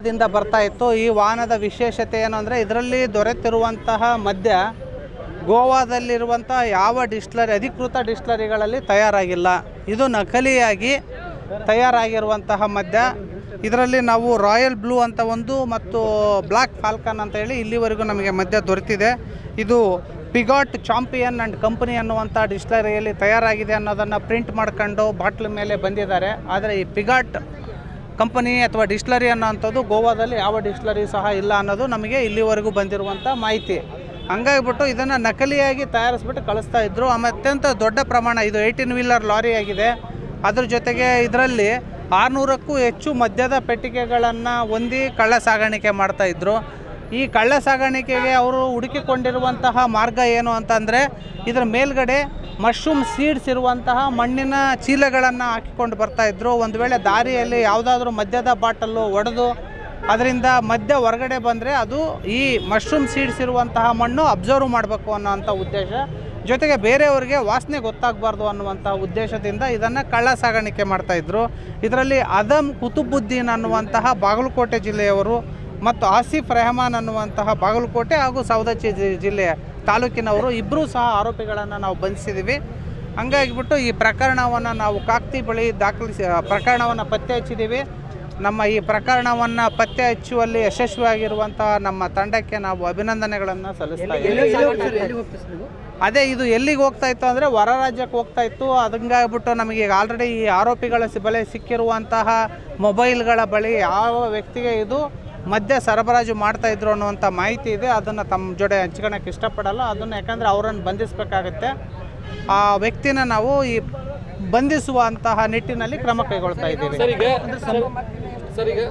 ದಿಂದ ಬರ್ತಾ ಇತ್ತು ಈ ವಾಹನದ ವಿಶೇಷತೆ ಏನು ಅಂದರೆ ಇದರಲ್ಲಿ ದೊರೆತಿರುವಂತಹ ಮದ್ಯ ಗೋವಾದಲ್ಲಿರುವಂಥ ಯಾವ ಡಿಸ್ಟ್ಲರಿ ಅಧಿಕೃತ ಡಿಸ್ಟ್ಲರಿಗಳಲ್ಲಿ ತಯಾರಾಗಿಲ್ಲ ಇದು ನಕಲಿಯಾಗಿ ತಯಾರಾಗಿರುವಂತಹ ಮದ್ಯ ಇದರಲ್ಲಿ ನಾವು ರಾಯಲ್ ಬ್ಲೂ ಅಂತ ಒಂದು ಮತ್ತು ಬ್ಲ್ಯಾಕ್ ಫಾಲ್ಕನ್ ಅಂತ ಹೇಳಿ ಇಲ್ಲಿವರೆಗೂ ನಮಗೆ ಮದ್ಯ ದೊರೆತಿದೆ ಇದು ಪಿಗಾಟ್ ಚಾಂಪಿಯನ್ ಆ್ಯಂಡ್ ಕಂಪನಿ ಅನ್ನುವಂಥ ಡಿಸ್ಟ್ಲರಿಯಲ್ಲಿ ತಯಾರಾಗಿದೆ ಅನ್ನೋದನ್ನು ಪ್ರಿಂಟ್ ಮಾಡ್ಕೊಂಡು ಬಾಟ್ಲ್ ಮೇಲೆ ಬಂದಿದ್ದಾರೆ ಆದರೆ ಈ ಪಿಗಾಟ್ ಕಂಪನಿ ಅಥವಾ ಡಿಸ್ಟ್ಲರಿ ಅನ್ನೋಂಥದ್ದು ಗೋವಾದಲ್ಲಿ ಯಾವ ಡಿಸ್ಟ್ಲರಿ ಸಹ ಇಲ್ಲ ಅನ್ನೋದು ನಮಗೆ ಇಲ್ಲಿವರೆಗೂ ಬಂದಿರುವಂಥ ಮಾಹಿತಿ ಹಂಗಾಗಿಬಿಟ್ಟು ಇದನ್ನು ನಕಲಿಯಾಗಿ ತಯಾರಿಸ್ಬಿಟ್ಟು ಕಳಿಸ್ತಾ ಇದ್ರು ಆಮೇಲೆ ಅತ್ಯಂತ ದೊಡ್ಡ ಪ್ರಮಾಣ ಇದು ಏಯ್ಟೀನ್ ವೀಲರ್ ಲಾರಿ ಆಗಿದೆ ಅದ್ರ ಜೊತೆಗೆ ಇದರಲ್ಲಿ ಆರುನೂರಕ್ಕೂ ಹೆಚ್ಚು ಮದ್ಯದ ಪೆಟ್ಟಿಗೆಗಳನ್ನು ಹೊಂದಿ ಕಳ್ಳ ಸಾಗಾಣಿಕೆ ಮಾಡ್ತಾ ಇದ್ರು ಈ ಕಳ್ಳ ಸಾಗಾಣಿಕೆಗೆ ಅವರು ಹುಡುಕಿಕೊಂಡಿರುವಂತಹ ಮಾರ್ಗ ಏನು ಅಂತಂದರೆ ಇದರ ಮೇಲ್ಗಡೆ ಮಶ್ರೂಮ್ ಸೀಡ್ಸ್ ಇರುವಂತಹ ಮಣ್ಣಿನ ಚೀಲಗಳನ್ನು ಹಾಕಿಕೊಂಡು ಬರ್ತಾ ಇದ್ರು ಒಂದು ವೇಳೆ ದಾರಿಯಲ್ಲಿ ಯಾವುದಾದ್ರೂ ಮದ್ಯದ ಬಾಟಲ್ಲು ಒಡೆದು ಅದರಿಂದ ಮದ್ಯ ಹೊರಗಡೆ ಬಂದರೆ ಅದು ಈ ಮಶ್ರೂಮ್ ಸೀಡ್ಸ್ ಇರುವಂತಹ ಮಣ್ಣು ಅಬ್ಸರ್ವ್ ಮಾಡಬೇಕು ಅನ್ನೋಂಥ ಉದ್ದೇಶ ಜೊತೆಗೆ ಬೇರೆಯವರಿಗೆ ವಾಸನೆ ಗೊತ್ತಾಗಬಾರ್ದು ಅನ್ನುವಂಥ ಉದ್ದೇಶದಿಂದ ಇದನ್ನು ಕಳ್ಳ ಸಾಗಾಣಿಕೆ ಮಾಡ್ತಾಯಿದ್ರು ಇದರಲ್ಲಿ ಅದಮ್ ಕುತುಬುದ್ದೀನ್ ಅನ್ನುವಂತಹ ಬಾಗಲಕೋಟೆ ಜಿಲ್ಲೆಯವರು ಮತ್ತು ಆಸಿಫ್ ರೆಹಮಾನ್ ಅನ್ನುವಂತಹ ಬಾಗಲಕೋಟೆ ಹಾಗೂ ಸವದತ್ತಿ ಜಿ- ಜಿಲ್ಲೆಯ ತಾಲೂಕಿನವರು ಇಬ್ಬರೂ ಸಹ ಆರೋಪಿಗಳನ್ನು ನಾವು ಬಂಧಿಸಿದ್ದೀವಿ ಹಂಗಾಗಿಬಿಟ್ಟು ಈ ಪ್ರಕರಣವನ್ನು ನಾವು ಕಾಕ್ತಿ ಬಳಿ ದಾಖಲಿಸಿ ಪ್ರಕರಣವನ್ನು ಪತ್ತೆ ಹಚ್ಚಿದ್ದೀವಿ ನಮ್ಮ ಈ ಪ್ರಕರಣವನ್ನು ಪತ್ತೆ ಹಚ್ಚುವಲ್ಲಿ ಯಶಸ್ವಿಯಾಗಿರುವಂತಹ ನಮ್ಮ ತಂಡಕ್ಕೆ ನಾವು ಅಭಿನಂದನೆಗಳನ್ನು ಸಲ್ಲಿಸ್ತಾ ಇದ್ದೀವಿ ಅದೇ ಇದು ಎಲ್ಲಿಗೆ ಹೋಗ್ತಾ ಇತ್ತು ಅಂದರೆ ಹೊರ ರಾಜ್ಯಕ್ಕೆ ಹೋಗ್ತಾ ಇತ್ತು ಅದಂಗಾಗ್ಬಿಟ್ಟು ನಮಗೆ ಈಗ ಆಲ್ರೆಡಿ ಈ ಆರೋಪಿಗಳ ಸಿ- ಬಳಿ ಸಿಕ್ಕಿರುವಂತಹ ಮೊಬೈಲ್ಗಳ ಬಳಿ ಯಾವ ವ್ಯಕ್ತಿಗೆ ಇದು ಮದ್ಯ ಸರಬರಾಜು ಮಾಡ್ತಾ ಇದ್ರು ಅನ್ನುವಂಥ ಮಾಹಿತಿ ಇದೆ ಅದನ್ನು ತಮ್ಮ ಜೊತೆ ಹಂಚ್ಕೊಳಕ್ಕೆ ಇಷ್ಟಪಡಲ್ಲ ಅದನ್ನು ಯಾಕಂದರೆ ಅವರನ್ನು ಬಂಧಿಸಬೇಕಾಗತ್ತೆ ಆ ವ್ಯಕ್ತಿನ ನಾವು ಈ ಬಂಧಿಸುವಂತಹ ನಿಟ್ಟಿನಲ್ಲಿ ಕ್ರಮ ಕೈಗೊಳ್ತಾ ಇದ್ದೀವಿ ಸರ್ ಈಗ ಸರ್ ಈಗ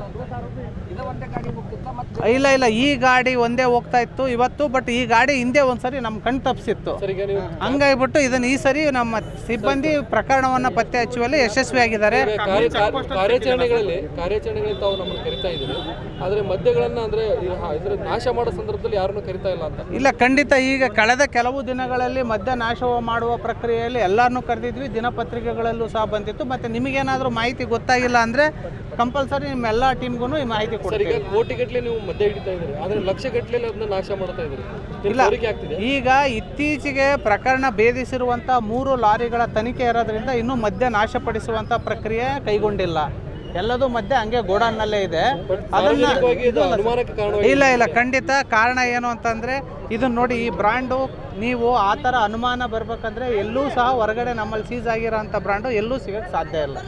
ಇಲ್ಲ ಇಲ್ಲ ಈ ಗಾಡಿ ಒಂದೇ ಹೋಗ್ತಾ ಇತ್ತು ಇವತ್ತು ಬಟ್ ಈ ಗಾಡಿ ಹಿಂದೆ ಒಂದ್ಸರಿ ನಮ್ಮ ಕಣ್ ತಪ್ಪಿಸಿತ್ತು ಸರ್ ಈಗ ನೀವು ಹಂಗಾಗ್ಬಿಟ್ಟು ಇದನ್ನ ಈ ಸರಿ ನಮ್ಮ ಸಿಬ್ಬಂದಿ ಪ್ರಕರಣವನ್ನ ಪತ್ತೆ ಹಚ್ಚುವಲ್ಲಿ ಯಶಸ್ವಿಯಾಗಿದ್ದಾರೆ ಈಗ ಕಾರ್ಯ- ಕಾರ್ಯ- ಕಾರ್ಯಾಚರಣೆಗಳಲ್ಲಿ ಕಾರ್ಯಾಚರಣೆಗಳಲ್ಲಿ ತಾವು ನಮ್ಮನ್ನು ಕರಿತಾ ಇದ್ದೀರಿ ಆದರೆ ಮದ್ಯಗಳನ್ನ ಅಂದ್ರೆ ಈ ಹ- ಇದ್ರ ನಾಶ ಮಾಡೋ ಸಂದರ್ಭದಲ್ಲಿ ಯಾರನ್ನು ಕರಿತಾ ಇಲ್ಲ ಅಂತ ಇಲ್ಲ ಖಂಡಿತ ಈಗ ಕಳೆದ ಕೆಲವು ದಿನಗಳಲ್ಲಿ ಮದ್ಯ ನಾಶ ಮಾಡುವ ಪ್ರಕ್ರಿಯೆಯಲ್ಲಿ ಎಲ್ಲರನ್ನೂ ಕರೆದಿದ್ವಿ ದಿನಪತ್ರಿಕೆಗಳಲ್ಲೂ ಸಹ ಬಂದಿತ್ತು ಮತ್ತೆ ನಿಮಗೇನಾದರೂ ಮಾಹಿತಿ ಗೊತ್ತಾಗಿಲ್ಲ ಅಂದರೆ ಕಂಪಲ್ಸರಿ ನಿಮ್ಮ ಎಲ್ಲ ಟೀಮ್ಗೂ ಈ ಮಾಹಿತಿ ಸರ್ ಈಗ ಕೊಡ್ತೀವಿ ಕೋಟಿಗಟ್ಟಲೆ ನೀವು ಮದ್ಯ ಹಿಡಿತಾ ಇದ್ದೀರಿ ಆದರೆ ಲಕ್ಷ ಗಟ್ಟಲೆ ಅದನ್ನ ನಾಶ ಮಾಡ್ತಾ ಇದ್ದೀರಿ ಇಲ್ಲ. ಇಲ್ಲ ಸೋರಿಕೆ ಆಗ್ತಿದೆ ಈಗ ಇತ್ತೀಚೆಗೆ ಪ್ರಕರಣ ಭೇದಿಸಿರುವಂಥ ಮೂರು ಲಾರಿಗಳ ತನಿಖೆ ಇರೋದ್ರಿಂದ ಇನ್ನೂ ಮದ್ಯ ನಾಶಪಡಿಸುವಂಥ ಪ್ರಕ್ರಿಯೆ ಕೈಗೊಂಡಿಲ್ಲ ಎಲ್ಲದೂ ಮದ್ಯ ಹಂಗೆ ಗೋಡಾನ್ನಲ್ಲೇ ಇದೆ ಅದನ್ನ ಸಾರ್ವಜನಿಕವಾಗಿ ಇದು ಅನುಮಾನಕ್ಕೆ ಕಾರಣವಾಗಿ ಇಲ್ಲ ಇಲ್ಲ ಖಂಡಿತ ಕಾರಣ ಏನು ಅಂತಂದರೆ ಇದನ್ನ ನೋಡಿ ಈ ಬ್ರ್ಯಾಂಡು ನೀವು ಆ ಥರ ಅನುಮಾನ ಬರ್ಬೇಕಂದ್ರೆ ಎಲ್ಲೂ ಸಹ ಹೊರಗಡೆ ನಮ್ಮಲ್ಲಿ ಸೀಸ್ ಆಗಿರೋ ಅಂಥ ಬ್ರ್ಯಾಂಡು ಎಲ್ಲೂ ಸಿಗೋಕ್ಕೆ ಸಾಧ್ಯ ಇಲ್ಲ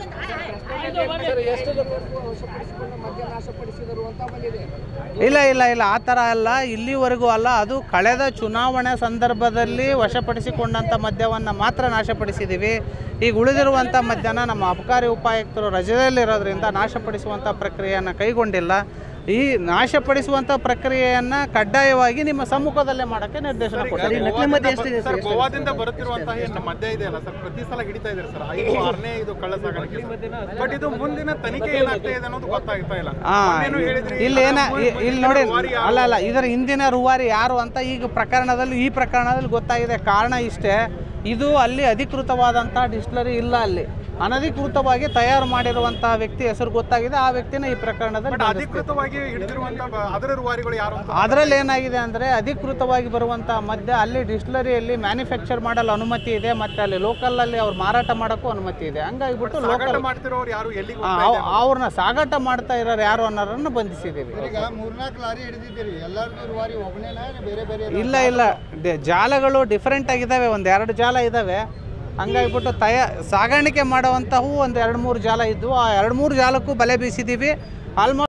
ಇಲ್ಲ ಇಲ್ಲ ಇಲ್ಲ ಆ ಥರ ಅಲ್ಲ ಇಲ್ಲಿವರೆಗೂ ಅಲ್ಲ ಅದು ಕಳೆದ ಚುನಾವಣೆ ಸಂದರ್ಭದಲ್ಲಿ ವಶಪಡಿಸಿಕೊಂಡಂಥ ಮದ್ಯವನ್ನು ಮಾತ್ರ ನಾಶಪಡಿಸಿದ್ದೀವಿ ಈಗ ಉಳಿದಿರುವಂಥ ಮದ್ಯನ ನಮ್ಮ ಅಬಕಾರಿ ಉಪಾಯುಕ್ತರು ರಜೆಯಲ್ಲಿರೋದ್ರಿಂದ ನಾಶಪಡಿಸುವಂಥ ಪ್ರಕ್ರಿಯೆಯನ್ನು ಕೈಗೊಂಡಿಲ್ಲ ಈ ನಾಶಪಡಿಸುವಂಥ ಪ್ರಕ್ರಿಯೆಯನ್ನು ಕಡ್ಡಾಯವಾಗಿ ನಿಮ್ಮ ಸಮ್ಮುಖದಲ್ಲೇ ಮಾಡೋಕ್ಕೆ ನಿರ್ದೇಶನ ಕೊಟ್ಟಿದ್ದೀವಿ ಸರ್ ಗೋವಾದಿಂದ ಬರುತ್ತಿರುವಂತಹ ಏನು ಮದ್ಯ ಇದೆಯಲ್ಲ ಸರ್ ಪ್ರತಿ ಸಲ ಹಿಡಿತಾ ಇದ್ದಾರೆ ಸರ್ ಐದು ಆರನೇ ಇದು ಕಳ್ಳ ಸಾಗಾಣಿಕೆ ಬಟ್ ಇದು ಮುಂದಿನ ತನಿಖೆ ಏನಾಗ್ತಾ ಇದೆ ಅನ್ನೋದು ಗೊತ್ತಾಗ್ತಾ ಇಲ್ಲ ಆ, ಮೊನ್ನೆನೂ ಹೇಳಿದ್ರಿ ಇಲ್ಲಿ ಏನ ಮು- ಇ- ಇಲ್ಲಿ ನೋಡಿ ರೂವಾರಿ ಯಾರು? ಅಲ್ಲ ಅಲ್ಲ ಇದರ ಹಿಂದಿನ ರೂವಾರಿ ಯಾರು ಅಂತ ಈಗ ಪ್ರಕರಣದಲ್ಲಿ ಈ ಪ್ರಕರಣದಲ್ಲಿ ಗೊತ್ತಾಗಿದೆ ಕಾರಣ ಇಷ್ಟೇ ಇದು ಅಲ್ಲಿ ಅಧಿಕೃತವಾದಂತಹ ಡಿಸ್ಟಿಲರಿ ಇಲ್ಲ ಅಲ್ಲಿ ಅನಧಿಕೃತವಾಗಿ ತಯಾರು ಮಾಡಿರುವಂತಹ ವ್ಯಕ್ತಿ ಹೆಸರು ಗೊತ್ತಾಗಿದೆ ಆ ವ್ಯಕ್ತಿನ ಈ ಪ್ರಕರಣದಲ್ಲಿ ಬಟ್ ಬಂಧಿಸ್ತೀವಿ. ಅಧಿಕೃತವಾಗಿ ಹಿಡಿದಿರುವಂತ ಅದರ ರೂವಾರಿಗಳು ಯಾರು ಅಂತ ಅದರಲ್ಲಿ ಏನಾಗಿದೆ ಅಂದರೆ ಅಧಿಕೃತವಾಗಿ ಬರುವಂಥ ಮದ್ಯ ಅಲ್ಲಿ ಡಿಸ್ಟಿಲರಿಯಲ್ಲಿ ಮ್ಯಾನುಫ್ಯಾಕ್ಚರ್ ಮಾಡಲು ಅನುಮತಿ ಇದೆ ಮತ್ತು ಅಲ್ಲಿ ಲೋಕಲಲ್ಲಿ ಅವ್ರು ಮಾರಾಟ ಮಾಡೋಕ್ಕೂ ಅನುಮತಿ ಇದೆ ಹಂಗಾಗಿಬಿಟ್ಟು ಸಾಗಾಟ ಲೋಕಲ್ ಮಾಡ್ತಿರೋರು ಯಾರು ಎಲ್ಲಿಗೆ ಅವ್ರನ್ನ ಸಾಗಾಟ ಮಾಡ್ತಾ ಇರೋರು ಯಾರು ಅನ್ನೋರನ್ನು ಬಂಧಿಸಿದ್ದೀವಿ ಈಗ ಮೂರ್ನಾಲ್ಕು ಲಾರಿ ಹಿಡಿದಿದ್ದೀರಿ ಎಲ್ಲಾರ್ದು ರೂವಾರಿ ಒಬ್ಬನೇನಾ ಬೇರೆ ಬೇರೆ ಇಲ್ಲ ಇಲ್ಲ ದೆ- ಜಾಲಗಳು ಡಿಫ್ರೆಂಟ್ ಆಗಿದ್ದಾವೆ ಒಂದು ಎರಡು ಜಾಲ ಇದ್ದಾವೆ ಹಂಗಾಗಿಬಿಟ್ಟು ತಯ ಸಾಗಾಣಿಕೆ ಮಾಡುವಂಥವು ಒಂದು ಎರಡು ಮೂರು ಜಾಲ ಇದ್ವು ಆ ಎರಡು ಮೂರು ಜಾಲಕ್ಕೂ ಬಲೆ ಬೀಸಿದ್ದೀವಿ ಆಲ್ಮೋಸ್ಟ್